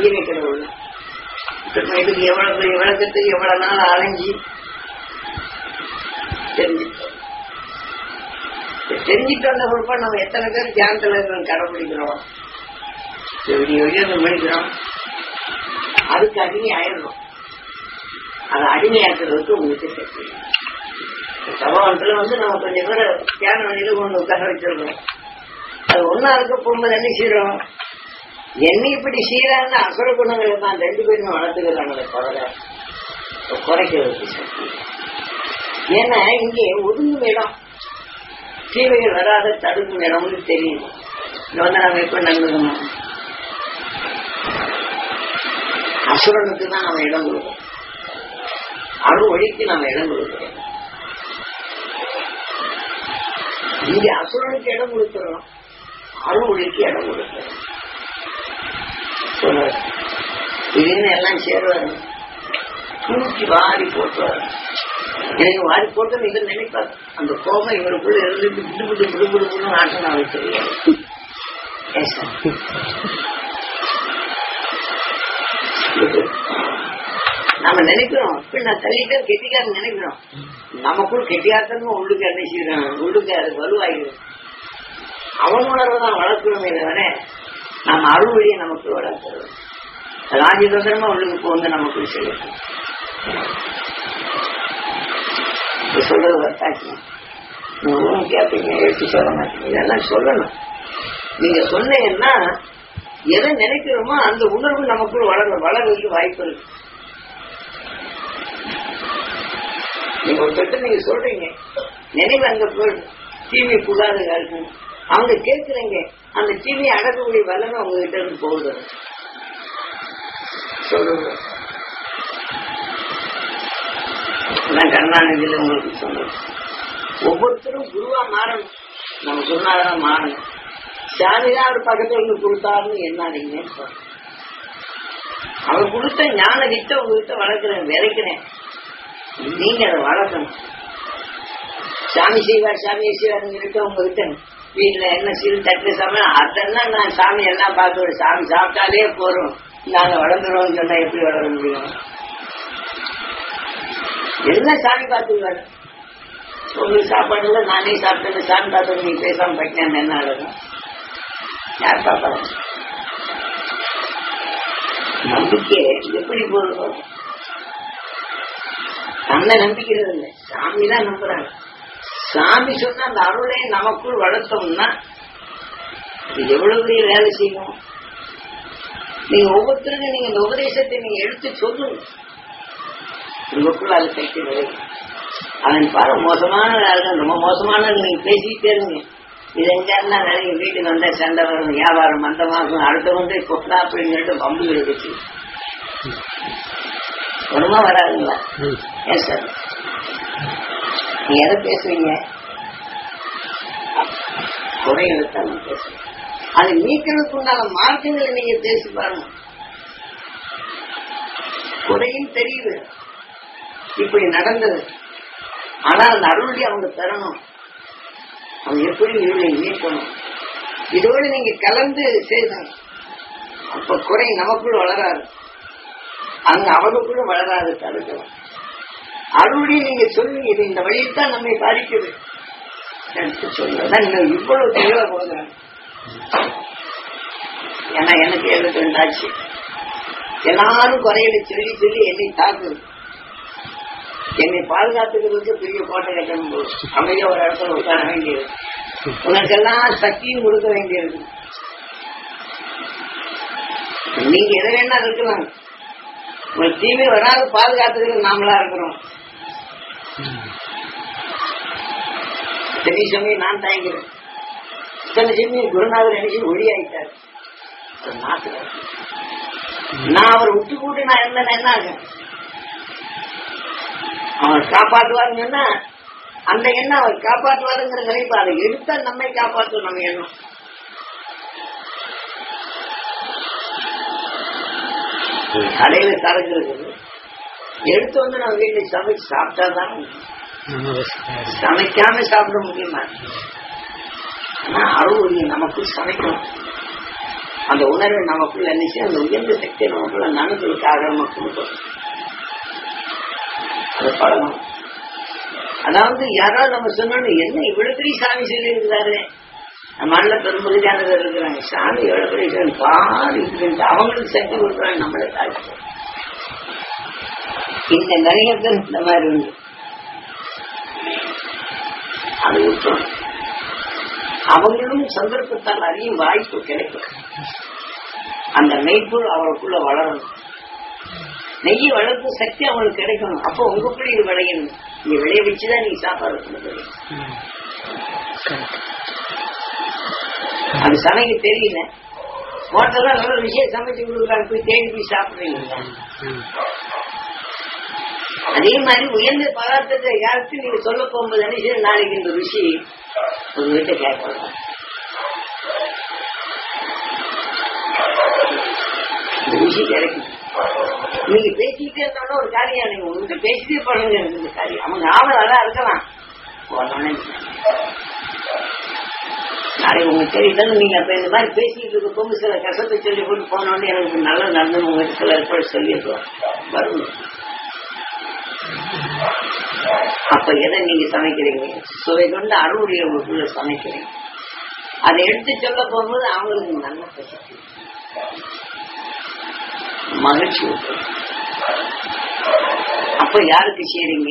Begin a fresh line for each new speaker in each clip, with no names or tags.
ஒளிய கடவுள் இப்ப இதுக்கு எவ்வளவு பெரிய விளக்கத்துக்கு எவ்வளவு நாள் அலைஞ்சி தெரிஞ்சுட்டோம் தெரிஞ்சுட்டு வந்த பொறுப்பா நம்ம எத்தனை பேர் தியானத்துல இருக்கிறோம் கடைபிடிக்கிறோம் விடிய விடிய முடிக்கிறோம் அதுக்கு அடிமை ஆயிடுறோம் அதை அடிமையாக்குறதுக்கு உங்களுக்கு தெரியும் சபவத்துல வந்து நம்ம கொஞ்சம் பேர் தியான வழியில கொண்டு உட்கார வச்சிருக்கோம் அது ஒன்னா இருக்க போகும்போது என்ன செய்யறோம் என்ன இப்படி செய்யறாங்க அசுர குணங்களை தான் ரெண்டு பேருமே வளர்த்துக்கிறாங்களே தவிர குறைக்கிறதுக்கு சக்தி ஏன்னா இங்கே ஒதுங்கும் இடம் தீவைகள் வராத தடுக்கும் இடம்னு தெரியும் இங்க வந்து நம்ம எப்ப நம்புகணும் அசுரனுக்கு தான் நம்ம இடம் கொடுக்கணும் அரு ஒழிக்கு நம்ம இடம் கொடுக்கிறோம் இங்க அசுரனுக்கு இடம் கொடுக்கிறோம் அரு ஒழிக்கு இடம் கொடுக்கிறோம் சொல்லுவாரு இதுன்னு எல்லாம் சேருவாரு தூக்கி வாரி போட்டுவாரு எனக்கு வாரி போட்டு இவர் நினைப்பார் அந்த கோபம் இவருக்குள்ள இருந்து விட்டு விட்டு விடு விடு விடுன்னு ஆட்டம் அவருக்கு தெரியாது ஏன் சார்? நம்ம நினைக்கிறோம் இப்ப நான் தள்ளிட்டேன் கெட்டிக்காரன் நினைக்கிறோம் நமக்குள் கெட்டியாத்தனும் உள்ளுக்கு என்ன செய்யறான் உள்ளுக்கு அது வலுவாயிடும் அவன் உணர்வு தான் வளர்க்கணுமே தவிர நம்ம அருள்வழியை நமக்கு வளர்க்கிறோம் ராஜதந்திரமா உள்ளுக்கு போந்து நமக்கு செய்யணும் இப்ப சொல்றது வர்த்தாச்சு நீங்க ஒன்றும் கேட்பீங்க எடுத்து சொல்ல மாட்டீங்க இதெல்லாம் சொல்லணும் நீங்க சொன்னீங்கன்னா எதை நினைக்கிறோமோ அந்த உணர்வு நமக்குள் வளர வளர்றதுக்கு வாய்ப்பு இருக்கு நீங்க ஒருத்தட்ட நீங்க சொல்றீங்க நினைவு அங்க போயிடும் தீமை கூடாது இருக்கு அவங்க கேட்கறீங்க அந்த தீமையை அடக்கக்கூடிய வல்லமை உங்ககிட்ட இருந்து போகுது சொல்றது நான் கருணாநிதியில உங்களுக்கு சொல்றேன் ஒவ்வொருத்தரும் குருவா மாறணும் நம்ம சொன்னாதான் மாறணும் சாமிதான் அவர் பக்கத்துல இருந்து கொடுத்தாருன்னு என்னாதீங்க அவர் கொடுத்த ஞான வித்த உங்ககிட்ட வளர்க்கிறேன் விதைக்கிறேன் நீங்க அதை வளர்க்கணும் சாமி செய்வார் சாமி செய்வார்னு சொல்லிட்டு உங்ககிட்ட வீட்டுல என்ன சிறு தட்டு சமையல் அதெல்லாம் நான் சாமி எல்லாம் பார்க்க சாமி சாப்பிட்டாலே போறோம் நாங்க வளர்ந்துருவோம்னு சொன்னா எப்படி வளர முடியும் எல்லாம் சாமி பார்த்துருவாரு உங்களுக்கு சாப்பாடுல நானே சாப்பிட்டது சாமி பார்த்தது நீ பேசாம பட்டினா என்ன ஆகும் யார் பார்ப்பாங்க நம்பிக்கை எப்படி போதும் தன்னை நம்பிக்கிறது இல்லை சாமி தான் நம்புறாங்க சாமி சொன்ன அந்த அருளை நமக்குள் வளர்த்தோம்னா இது எவ்வளவு பெரிய வேலை செய்யும் நீங்க ஒவ்வொருத்தருக்கும் நீங்க இந்த உபதேசத்தை நீங்க எடுத்து சொல்லுங்க உங்களுக்குள்ள அது சக்தி விளையும் அவன் பாரு மோசமான ஆளுங்க ரொம்ப மோசமான நீங்க பேசிக்கிட்டே இருங்க இது எங்க இருந்தா நிறைய வீட்டுக்கு வந்தா சண்டை வரும் வியாபாரம் மந்தமாகும் அடுத்த வந்து கொட்டா அப்படின்னு சொல்லிட்டு பம்பு எடுத்து ஒண்ணுமா வராதுங்களா ஏன் சார் நீங்க எதை பேசுவீங்க குறைகளை தான் பேசுவீங்க அது நீக்கிறதுக்கு உண்டான மார்க்கங்களை நீங்க பேசி பாருங்க குறையும் தெரியுது இப்படி நடந்தது ஆனா அந்த அருள்டி அவங்க தரணும் அவங்க எப்படி இருளை நீக்கணும் இதோடு நீங்க கலந்து செய்யணும் அப்ப குறை நமக்குள் வளராது அங்க அவனுக்குள்ள வளராது தடுக்கலாம் அருளி நீங்க சொல்லுங்க இது இந்த வழியில் தான் நம்மை பாதிக்குது எடுத்து சொல்லுங்க இன்னும் இவ்வளவு தெளிவா போகிறேன் ஏன்னா எனக்கு எழுபத்தி ரெண்டாச்சு எல்லாரும் குறைகளை சொல்லி சொல்லி என்னை தாக்குது என்னை பாதுகாத்துக்கிறதுக்கு பெரிய கோட்டை கட்டணும் போது அமைதியா ஒரு இடத்துல உட்கார வேண்டியது உனக்கெல்லாம் சக்தியும் கொடுக்க வேண்டியது நீங்க எதை வேணா இருக்கலாம் உங்களுக்கு தீமை வராது பாதுகாத்துக்கிறது நாமளா இருக்கிறோம் இத்தனை சமயம் நான் தயங்குறேன் இத்தனை சமயம் குருநாதர் நினைச்சு ஒளியாயிட்டார் அது நாட்டுல நான் அவர் விட்டு கூட்டு நான் இருந்தேன் என்ன ஆகும் அவர் காப்பாற்றுவாருன்னு சொன்னா அந்த எண்ணம் அவர் காப்பாற்றுவாருங்கிற நினைப்பு அதை எடுத்தா நம்மை காப்பாற்றும் நம்ம எண்ணம் கடையில சரக்கு இருக்குது எடுத்து வந்து நம்ம வீட்டுல சமைச்சு சாப்பிட்டாதான் சமைக்காம சாப்பிட முடியுமா ஆனா அருள் நமக்கு சமைக்கணும் அந்த உணர்வை நமக்குள்ள நினைச்சு அந்த உயர்ந்த சக்தியை நமக்குள்ள நனங்களுக்காக நம்ம கொடுக்கணும் அது பழகும் அதாவது யாராவது நம்ம சொன்னோம் என்ன இவ்வளவு பெரிய சாமி சொல்லி இருக்கிறாரு நம்ம அண்ண பெரும்பகுதியானவர் இருக்கிறாங்க சாமி எவ்வளவு பெரிய சாமி பாரு இப்படின்ட்டு அவங்களுக்கு சக்தி கொடுக்குறாங்க நம்மளை தாழ்த்து இந்த நிறைய பேர் இந்த மாதிரி உண்டு அது விட்டுரும் அவங்களும் சந்தர்ப்பத்தால் அறியும் வாய்ப்பு கிடைக்கும் அந்த மெய்ப்பொருள் அவளுக்குள்ள வளரணும் நெய்யை வளர்க்கும் சக்தி அவங்களுக்கு கிடைக்கணும் அப்போ உங்க பிள்ளை இது விளையணும் நீ விளைய வச்சுதான் நீ சாப்பாடு கொடுக்கணும் அது சமைக்க தெரியல ஹோட்டல்ல நல்ல விஷயம் சமைச்சு கொடுக்குறாங்க போய் தேடி போய் சாப்பிடுறீங்க அதே மாதிரி உயர்ந்த பதார்த்தத்தை யாருக்கு நீங்க சொல்ல போகும்போது என்ன செய்ய நாளைக்கு இந்த ருசி உங்ககிட்ட கேட்கலாம் இந்த ருசி கிடைக்கும் நீங்க பேசிக்கிட்டே இருந்தாலும் ஒரு காரியம் நீங்க உங்ககிட்ட பேசிட்டே பண்ணுங்க இந்த காரியம் அவங்க ஆவல் அதான் இருக்கலாம் போனோடனே நாளைக்கு உங்களுக்கு தெரியல நீங்க அப்ப இந்த மாதிரி பேசிட்டு இருக்கும் சில கஷ்டத்தை சொல்லி போட்டு போனோடனே எனக்கு நல்ல நடந்து உங்களுக்கு சில ஏற்பாடு சொல்லிடுவோம் வரும் அப்ப எதை நீங்க சமைக்கிறீங்க சுவை கொண்டு அருளுடைய உங்களுக்குள்ள சமைக்கிறீங்க அதை எடுத்து சொல்ல போகும்போது அவங்களுக்கு நல்ல பசிக்கு மகிழ்ச்சி ஊட்டும். அப்ப யாருக்கு செய்றீங்க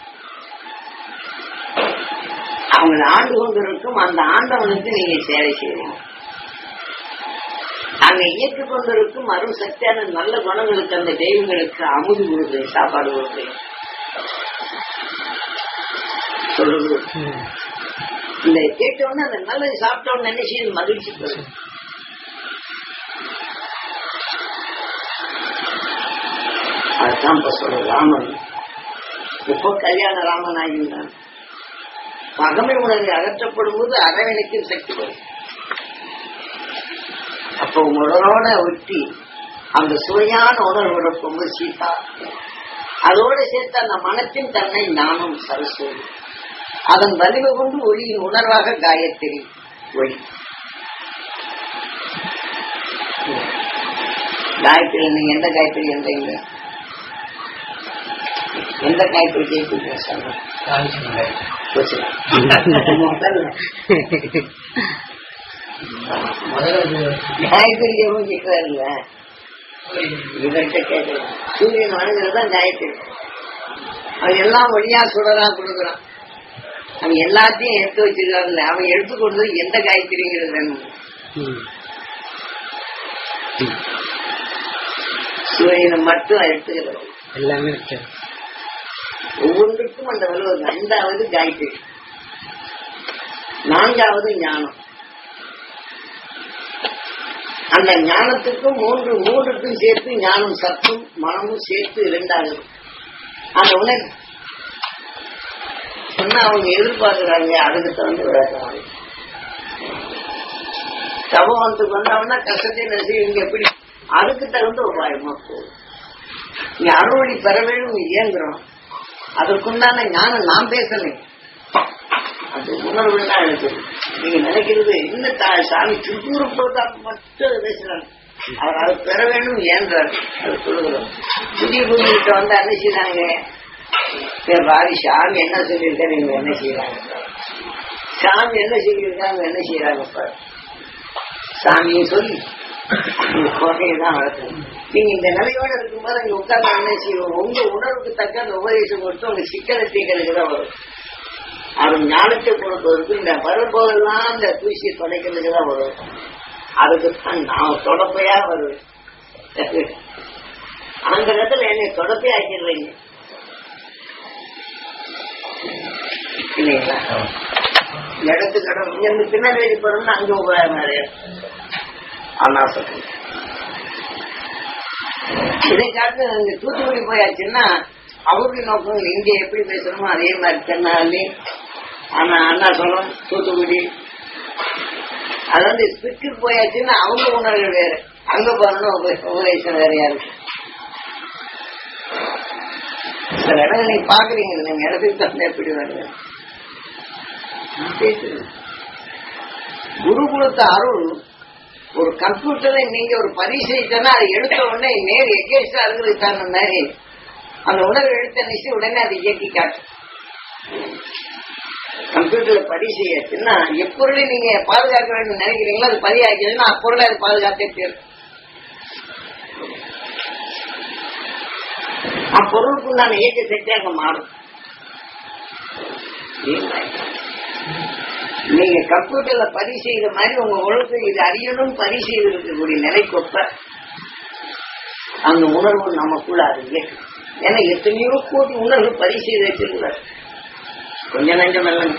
அவங்களை ஆண்டு கொண்டிருக்கும் அந்த ஆண்டவனுக்கு நீங்க சேவை செய்றீங்க அங்க இயக்கி கொண்டிருக்கும் அருள் சக்தியான நல்ல குணங்களுக்கு அந்த தெய்வங்களுக்கு அமுது கொடுக்குறேன் சாப்பாடு கொடுக்குறேன் சொல்லுங்க இந்த கேட்டவுடனே அந்த நல்லது சாப்பிட்டோன்னு நினைச்சு மகிழ்ச்சி பெறும் அதுதான் இப்ப சொல்ற ராமன் இப்போ கல்யாண ராமன் ஆகின்றான் பகமை உணர்வு அகற்றப்படும் போது அரவணைக்கும் சக்தி வரும் அப்போ உங்களோட ஒட்டி அந்த சுவையான உணர்வு இருக்கும்போது சீதா அதோடு சேர்த்து அந்த மனத்தின் தன்னை நானும் சரஸ்வதி அதன் வலிவு கொண்டு ஒளியின் உணர்வாக காயத்ரி ஒளி காயத்ரி நீங்க எந்த காயத்ரி எந்தீங்க எந்த காயத்ரி கேட்குறீங்க சொல்றேன் போச்சு. முதல்ல காயத்ரி எவ்வளவு கேட்கறாருல்ல இவர்கிட்ட கேட்கலாம் சூரியன் வணங்குறது தான் காயத்ரி அவன் எல்லாம் வழியா சுடரா கொடுக்குறான் அவன் எல்லாத்தையும் எடுத்து வச்சிருக்காங்கல்ல அவன் எடுத்து கொண்டு போய் எந்த காயத்ரிங்கிறது வேணும் சூரியனை மட்டும் எடுத்துக்கிறது
எல்லாமே இருக்கு
ஒவ்வொன்றுக்கும் அந்த வலுவது ஐந்தாவது காயத்ரி நான்காவது ஞானம் அந்த ஞானத்துக்கும் மூன்று மூன்றுக்கும் சேர்த்து ஞானம் சத்தும் மனமும் சேர்த்து இரண்டாகுது அந்த உணர்வு சொன்னா அவங்க எதிர்பார்க்கிறாங்க அதுக்கு தகுந்த விளக்கம் சமூகத்துக்கு வந்தவொன்னா கஷ்டத்தை நசி இங்க எப்படி அதுக்கு தகுந்த உபாயமா போகும் நீ அறுவடை பெற வேண்டும் இயங்குறோம் அதற்குண்டான ஞானம் நான் பேசணும் அது உணர்வு தான் எனக்கு நீங்க நினைக்கிறது என்ன தா- சாமி திருப்பூர் போட்டா மட்டும் பேசுறாங்க அவர் அதை பெற வேண்டும் ஏன்றார் அது சொல்லுகிறோம் புதிய புதிய வந்து என்ன செய்யறாங்க என் பாதி சாமி என்ன சொல்லியிருக்கா நீங்க என்ன செய்யறாங்க சாமி என்ன சொல்லியிருக்காங்க என்ன செய்யறாங்க பாரு சாமியை சொல்லி உங்க குறையதான் வளர்க்கணும் நீங்க இந்த நிலையோட இருக்கும்போது அங்க உட்கார்ந்து என்ன செய்வோம் உங்க உணர்வுக்கு தக்க அந்த உபதேசம் கொடுத்து உங்க சிக்கலை தீக்களுக்கு தான் வரும் அது ஞானத்தை கொடுப்பதற்கு இந்த வரும்போதெல்லாம் இந்த தூசியை தொலைக்கிறதுக்கு தான் வரும் அதுக்கு தான் நான் தொடப்பையா வருவேன் அந்த இடத்துல என்னை தொடப்பே ஆக்கிடுறீங்க இல்லைங்களா இடத்துக்கு இடம் இங்க இருந்து பின்னாடி போறோம்னா அங்க உபயோகம் நிறைய அண்ணா சொல்றேன் இதை காட்டு இங்க தூத்துக்குடி போயாச்சுன்னா அவருடைய நோக்கம் இங்க எப்படி பேசணுமோ அதே மாதிரி தென்னாலி ஆனா அண்ணா சொல்லும் தூத்துக்குடி அது வந்து ஸ்பிரிட்டு போயாச்சுன்னா அவங்க உணர்வு வேற அங்க போறணும் உபதேசம் வேறையா இருக்கு சில இடங்கள் நீங்க பாக்குறீங்க நீங்க இடத்துக்கு தகுந்த எப்படி வருது பேசுறது குரு கொடுத்த அருள் ஒரு கம்ப்யூட்டர்ல நீங்க ஒரு பரிசீலித்தனா அதை எடுத்த உடனே நேர் எகேஸ்டா இருக்கிறதுக்கு தகுந்த மாதிரி அந்த உணர்வு எடுத்த நிச்சு உடனே அதை இயக்கி காட்டும் கம்ப்யூட்டர்ல பரிசீலிச்சுன்னா எப்பொருளை நீங்க பாதுகாக்க வேண்டும் நினைக்கிறீங்களோ அது பதிவாக்கிறதுன்னா அப்பொருளை அது பாதுகாத்தே தீரும் அப்பொருளுக்குண்டான இயக்க சக்தி அங்க மாறும் நீங்க கம்ப்யூட்டர்ல பதிவு செய்த மாதிரி உங்க உலகத்தை இது அறியணும் பதிவு செய்து இருக்கக்கூடிய நிலைக்கொப்ப அந்த உணர்வு நமக்குள்ள அது இயக்கும் ஏன்னா எத்தனையோ கோடி உணர்வு பதிவு செய்து வச்சிருக்கிறார் கொஞ்ச நஞ்சம் இல்லைங்க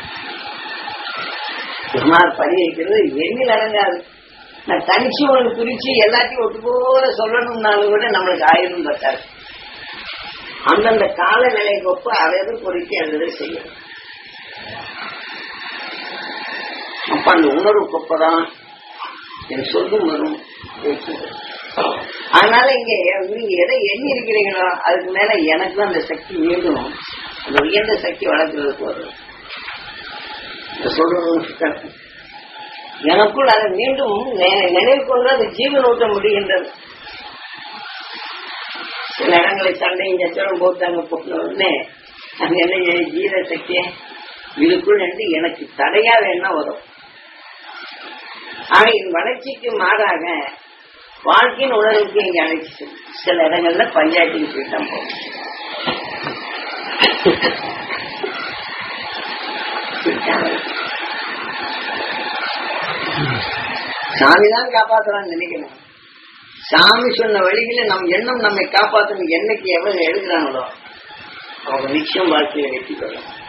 சுமார் பதிவு வைக்கிறது எண்ணில் அடங்காது நான் தனிச்சு உனக்கு பிரிச்சு எல்லாத்தையும் ஒட்டு போல சொல்லணும்னாலும் கூட நம்மளுக்கு ஆயிரம் பத்தாது அந்தந்த காலநிலைக்கு ஒப்ப அதை பொறுக்கி அந்த செய்யணும் அப்ப அந்த உணர்வு கொப்பதான் என் சொல்லும் வரும் அதனால இங்க நீங்க எதை எண்ணி இருக்கிறீங்களோ அதுக்கு மேல எனக்கு அந்த சக்தி மீண்டும் அந்த உயர்ந்த சக்தி வளர்க்கறதுக்கு வரும் இந்த சொல்றது எனக்குள் அதை மீண்டும் நினைவு கொண்டு அது ஜீவனூட்ட முடிகின்றது சில இடங்களை சண்டையும் சச்சரம் போட்டு அங்க போன உடனே அங்க என்ன ஜீர சக்திய இதுக்குள் என்று எனக்கு தடையா வேணா வரும் ஆனா என் வளர்ச்சிக்கு மாறாக வாழ்க்கையின் உணர்வுக்கு இங்க அழைச்சி சில இடங்கள்ல பஞ்சாயத்துக்கு போயிட்டான் போகும் சாமிதான் காப்பாத்துறான்னு நினைக்கிறேன் சாமி சொன்ன வழியில நம் எண்ணம் நம்மை காப்பாற்றணும் என்னைக்கு எவ்வளவு எழுதுறாங்களோ அவங்க நிச்சயம் வாழ்க்கையை வெற்றி பெறலாம்